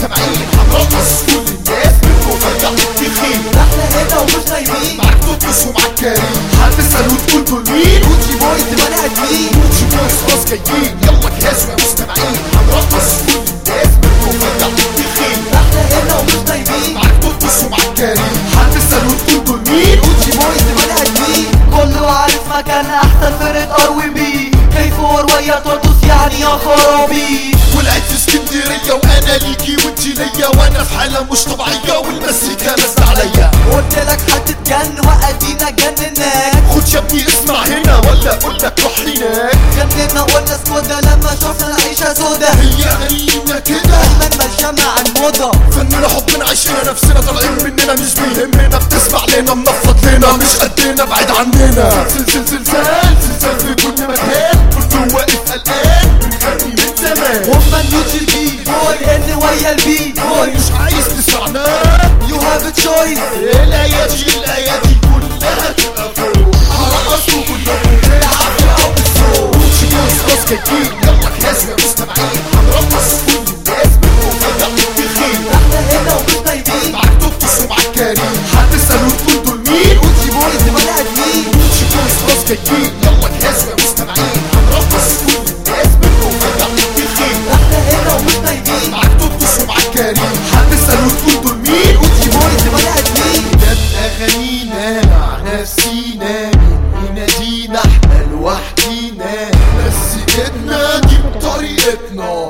مستمعين هنرقص كل الناس منكم فرجع في خير احنا هنا ومش نايمين معاك تطقس ومعاك كريم هتسأل وتقول دول مين جوتشي بويز بني ادمين جوتشي بويز خلاص جايين يلا جهاز يا مستمعين هنرقص كل الناس منكم فرجع في خير احنا هنا ومش نايمين معاك تطقس ومعاك كريم هتسأل وتقول دول مين جوتشي بويز بني ادمين كله عارف مكان احسن فرقة ار بي كيف ويا ترقص يعني يا خرابي ولقيت في اسكندرية وانا ليكي وانتي ليا وانا في حالة مش طبيعية والمزيكا نازلة عليا قلت لك هتتجن وادينا جنناك خد يا ابني اسمع هنا ولا اقول لك روح هناك جننا قلنا سكودا لما شفنا العيشة سودا هي غنينا كده دايما ماشية مع الموضة فننا حبنا عايشين نفسنا طالعين مننا مش بيهمنا بتسمع لنا منفض لنا مش قدنا بعيد عننا زلزال زلزال زلزال في كل مكان كله واقف قلقان بنغني من زمان هما النوتش البي بوي اللي ويا البي بوي مش عايز تسمعنا يو هاف تشويس الايادي الايادي كلها تبقى فوق هرقصوا كلهم بالعافيه او بالذوق روتشي بويز خلاص جايين يلا جهاز يا مستمعين هنرقص كل الناس منكم فرجع في خير احنا هنا ومش نايمين معاك تطقس ومعاك كريم هتسأل وتقول دول مين جوتشي بويز بني ادمين روتشي بويز خلاص جايين يلا جهاز يا مستمعين هنرقص كل الناس منكم فرجع في خير احنا هنا ومش نايمين معاك تطقس ومعاك كريم هتسأل وتقول دول مين جوتشي بويز بني ادمين جت اغانينا مع نفسينا مين ينادينا احنا لوحدينا بس ايدنا دي بطريقتنا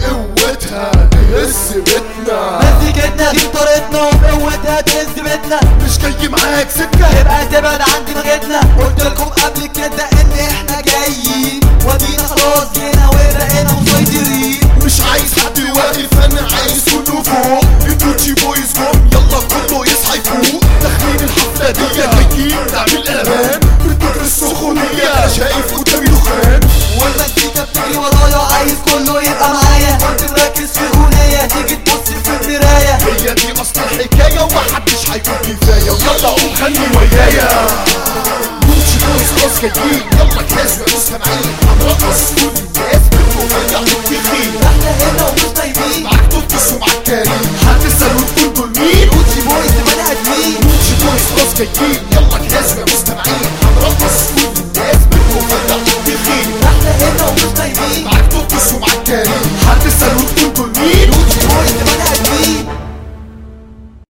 بقوتها تهز بيتنا مزيكتنا دي بطريقتنا وبقوتها تهز بيتنا مش جاي معاك سكه يبقى تبعد عن دماغتنا قلت لكم قبل كده ان احنا جايين ودينا خلاص جينا وبقينا مسيطرين مش عايز حد واقف انا عايز كله فوق الدوتشي بويز جم يلا كله يصحى يفوق داخلين الحفله دي جايين نعمل قلبان من كتر السخونيه انا شايف قدامي دخان والمزيكا بتجري ورايا عايز كله يبقى معايا كنت مركز في اغنية تيجي تبص في المراية هي دي اصل الحكايه ومحدش هيكون كفايه ويلا قوم غني ويايا دوتشي بويز خلاص جايين يلا جهاز يا مستمعين هنرقص كل الناس منكم فرجع في خير احنا هنا ومش نايمين معاك تطقس ومعاك كريم هتسأل وتقول دول مين جوتشي بويز بني ادمين دوتشي بويز خلاص جايين